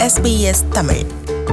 SBS Tamil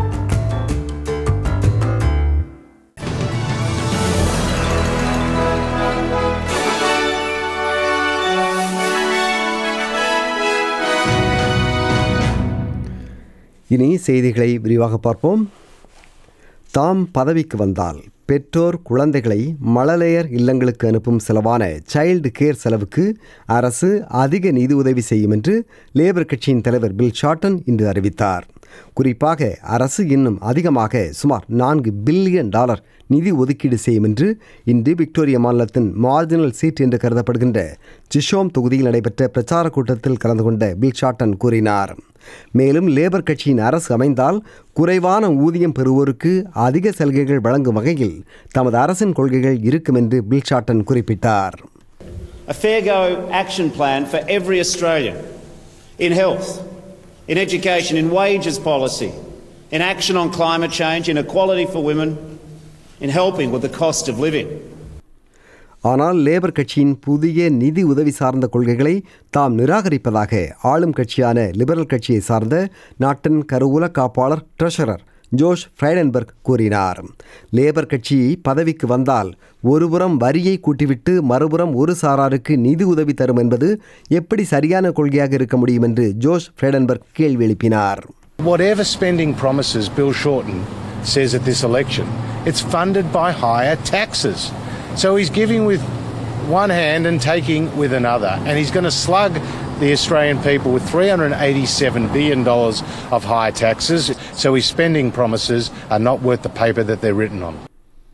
இனி செய்திகளை விரிவாக பார்ப்போம் தாம் பதவிக்கு வந்தால் பெற்றோர் குழந்தைகளை மழலையர் இல்லங்களுக்கு அனுப்பும் செலவான சைல்டு கேர் செலவுக்கு அரசு அதிக நிதி உதவி செய்யும் என்று லேபர் கட்சியின் தலைவர் பில் ஷார்டன் இன்று அறிவித்தார் குறிப்பாக அரசு இன்னும் அதிகமாக சுமார் நான்கு பில்லியன் டாலர் நிதி ஒதுக்கீடு செய்யும் என்று இன்று விக்டோரியா மாநிலத்தின் மார்ஜினல் சீட் என்று கருதப்படுகின்ற ஜிஷோம் தொகுதியில் நடைபெற்ற பிரச்சார கூட்டத்தில் கலந்து கொண்ட பில் ஷார்டன் கூறினார் மேலும் லேபர் கட்சியின் அரசு அமைந்தால் குறைவான ஊதியம் பெறுவோருக்கு அதிக சலுகைகள் வழங்கும் வகையில் தமது அரசின் கொள்கைகள் இருக்கும் என்று பில் ஷார்டன் குறிப்பிட்டார் A fair go action plan for every Australian in health, in education, in wages policy, in action on climate change, in equality for women, in helping with the cost of living. ஆனால் labour கட்சியின் புதிய நிதி உதவி சார்ந்த கொள்கைகளை தாம் நிராகரிப்பதாக ஆளும் கட்சியான லிபரல் கட்சியை சார்ந்த நாட்டின் கருவூல காப்பாளர் ட்ரெஷரர் ஜோஷ் ஃப்ரைடன்பர்க் கூறினார் லேபர் கட்சி பதவிக்கு வந்தால் ஒருபுறம் வரியை கூட்டிவிட்டு மறுபுறம் ஒரு சாராருக்கு நிதி உதவி தரும் என்பது எப்படி சரியான கொள்கையாக இருக்க முடியும் என்று ஜோஷ் ஃப்ரைடன்பர்க் கேள்வி எழுப்பினார் Whatever spending promises Bill Shorten says at this election, it's funded by higher taxes. So he's giving with one hand and taking with another, and he's going to slug the Australian people with $387 billion of higher taxes. So his spending promises are not worth the paper that they're written on.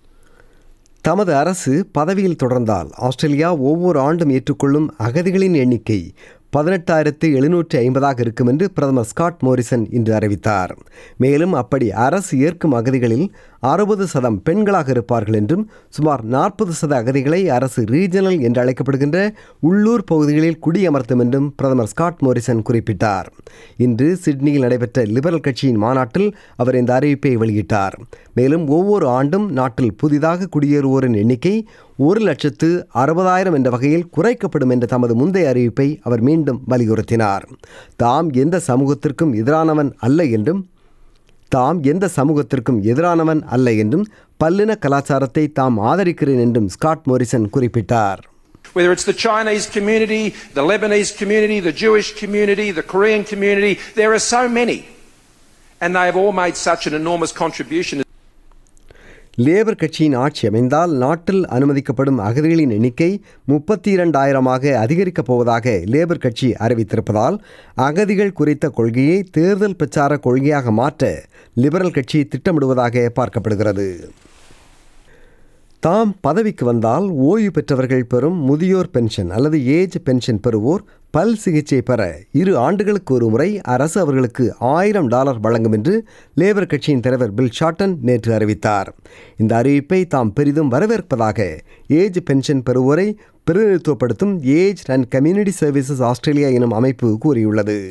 தமது அரசு பதவியில் தொடர்ந்தால் Australia ஒவ்வொரு ஆண்டும் ஏற்றுக்கொள்ளும் அகதிகளின் எண்ணிக்கை பதினெட்டாயிரத்து எழுநூற்றி ஐம்பதாக இருக்கும் என்று பிரதமர் ஸ்காட் மோரிசன் இன்று அறிவித்தார் மேலும் அப்படி அரசு ஏற்கும் அகதிகளில் அறுபது சதம் பெண்களாக இருப்பார்கள் என்றும் சுமார் நாற்பது சத அகதிகளை அரசு ரீஜனல் என்று அழைக்கப்படுகின்ற உள்ளூர் பகுதிகளில் குடியமர்த்தும் என்றும் பிரதமர் ஸ்காட் மோரிசன் குறிப்பிட்டார் இன்று சிட்னியில் நடைபெற்ற லிபரல் கட்சியின் மாநாட்டில் அவர் இந்த அறிவிப்பை வெளியிட்டார் மேலும் ஒவ்வொரு ஆண்டும் நாட்டில் புதிதாக குடியேறுவோரின் எண்ணிக்கை ஒரு லட்சத்து அறுபதாயிரம் என்ற வகையில் குறைக்கப்படும் என்ற தமது முந்தைய அறிவிப்பை அவர் மீண்டும் வலியுறுத்தினார் தாம் எந்த சமூகத்திற்கும் எதிரானவன் அல்ல என்றும் தாம் எந்த சமூகத்திற்கும் எதிரானவன் அல்ல என்றும் பல்லின கலாச்சாரத்தை தாம் ஆதரிக்கிறேன் என்றும் ஸ்காட் மோரிசன் குறிப்பிட்டார் Whether it's the Chinese community, the Lebanese community, the Jewish community, the Korean community, there are so many. And they have all made such an enormous contribution. Labour கட்சியின் ஆட்சி அமைந்தால் நாட்டில் அனுமதிக்கப்படும் அகதிகளின் எண்ணிக்கை முப்பத்தி இரண்டாயிரமாக அதிகரிக்கப் போவதாக லேபர் கட்சி அறிவித்திருப்பதால் அகதிகள் குறித்த கொள்கையை தேர்தல் பிரச்சார கொள்கையாக மாற்ற லிபரல் கட்சி திட்டமிடுவதாக பார்க்கப்படுகிறது தாம் பதவிக்கு வந்தால் ஓய்வு பெற்றவர்கள் பெறும் முதியோர் பென்ஷன் அல்லது ஏஜ் பென்ஷன் பெறுவோர் பல் சிகிச்சை பெற இரு ஆண்டுகளுக்கு ஒரு முறை அரசு அவர்களுக்கு ஆயிரம் டாலர் வழங்கும் என்று லேபர் கட்சியின் தலைவர் பில் ஷார்டன் நேற்று அறிவித்தார் இந்த அறிவிப்பை தாம் பெரிதும் வரவேற்பதாக ஏஜ் பென்ஷன் பெறுவோரை பிரதிநிதித்துவப்படுத்தும் age and community services Australia எனும் அமைப்பு கூறியுள்ளது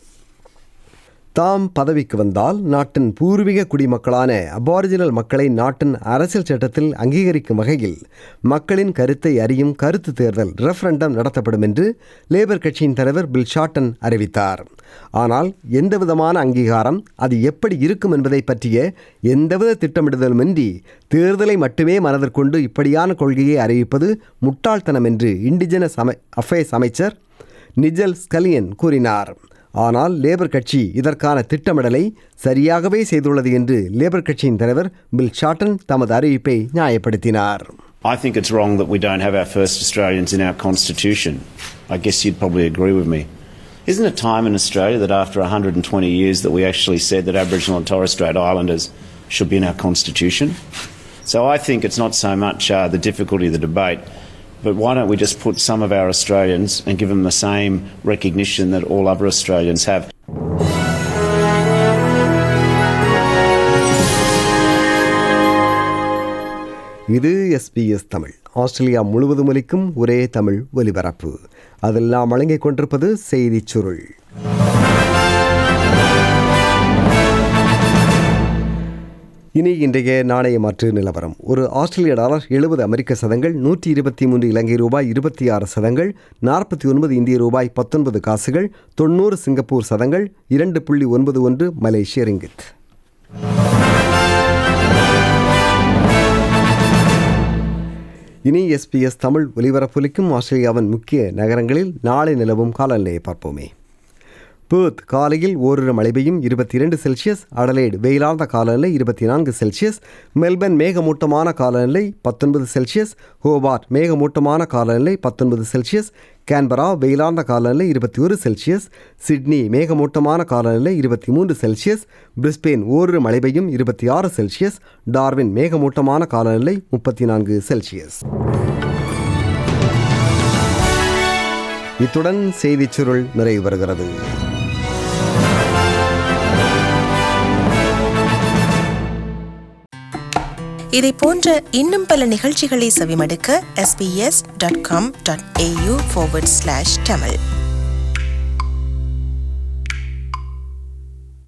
தாம் பதவிக்கு வந்தால் நாட்டின் பூர்வீக குடிமக்களான அபாரிஜினல் மக்களை நாட்டின் அரசியல் சட்டத்தில் அங்கீகரிக்கும் வகையில் மக்களின் கருத்தை அறியும் கருத்து தேர்தல் ரெஃபரண்டம் நடத்தப்படும் என்று லேபர் கட்சியின் தலைவர் பில் ஷார்டன் அறிவித்தார் ஆனால் எந்தவிதமான அங்கீகாரம் அது எப்படி இருக்கும் என்பதை பற்றிய எந்தவித திட்டமிடுதலுமின்றி தேர்தலை மட்டுமே மனதிற்கொண்டு இப்படியான கொள்கையை அறிவிப்பது முட்டாள்தனம் என்று இண்டிஜினஸ் அமை அஃபேர்ஸ் அமைச்சர் நிஜல் ஸ்கலியன் கூறினார் ஆனால் லேபர் கட்சி இதற்கான திட்டமிடலை சரியாகவே செய்துள்ளது என்று லேபர் கட்சியின் தலைவர் பில் ஷார்டன் தமது அறிவிப்பை நியாயப்படுத்தினார் I think it's wrong that we don't have our first Australians in our constitution. I guess you'd probably agree with me. Isn't it time in Australia that after 120 years that we actually said that Aboriginal and Torres Strait Islanders should be in our constitution? So I think it's not so much uh, the difficulty of the debate, but why don't we just put some of our Australians and give them the same recognition that all other Australians have? இது SBS Tamil Australia முழுவதும் ஒலிக்கும் ஒரே தமிழ் ஒலிபரப்பு அதில் நாம் வழங்கிக் கொண்டிருப்பது செய்திச் சுருள் இனி இன்றைய நாணய மாற்று நிலவரம் ஒரு ஆஸ்திரேலிய டாலர் எழுபது அமெரிக்க சதங்கள் நூற்றி இருபத்தி மூன்று இலங்கை ரூபாய் இருபத்தி ஆறு சதங்கள் நாற்பத்தி ஒன்பது இந்திய ரூபாய் பத்தொன்பது காசுகள் தொண்ணூறு சிங்கப்பூர் சதங்கள் இரண்டு புள்ளி ஒன்பது ஒன்று மலேசிய ரிங்கித் இனி எஸ்பிஎஸ் தமிழ் ஒலிபரப்பொலிக்கும் ஆஸ்திரேலியாவின் முக்கிய நகரங்களில் நாளை நிலவும் காலநிலையை பார்ப்போமே பேர்த் காலையில் ஓரிரு மழை பெய்யும் இருபத்தி இரண்டு செல்சியஸ் அடலேட் வெயிலார்ந்த காலநிலை இருபத்தி நான்கு செல்சியஸ் மெல்பர்ன் மேகமூட்டமான காலநிலை பத்தொன்பது செல்சியஸ் ஹோபார்ட் மேகமூட்டமான காலநிலை பத்தொன்பது செல்சியஸ் கேன்பரா வெயிலார்ந்த காலநிலை இருபத்தி ஒரு செல்சியஸ் சிட்னி மேகமூட்டமான காலநிலை இருபத்தி மூன்று செல்சியஸ் பிரிஸ்பெயின் ஓரிரு மழை பெய்யும் இருபத்தி ஆறு செல்சியஸ் டார்வின் மேகமூட்டமான காலநிலை முப்பத்தி நான்கு செல்சியஸ் இத்துடன் செய்திச் சுருள் நிறைவு பெறுகிறது இதை போன்ற இன்னும் பல நிகழ்ச்சிகளை செவிமடுக்க sbs.com.au forward slash tamil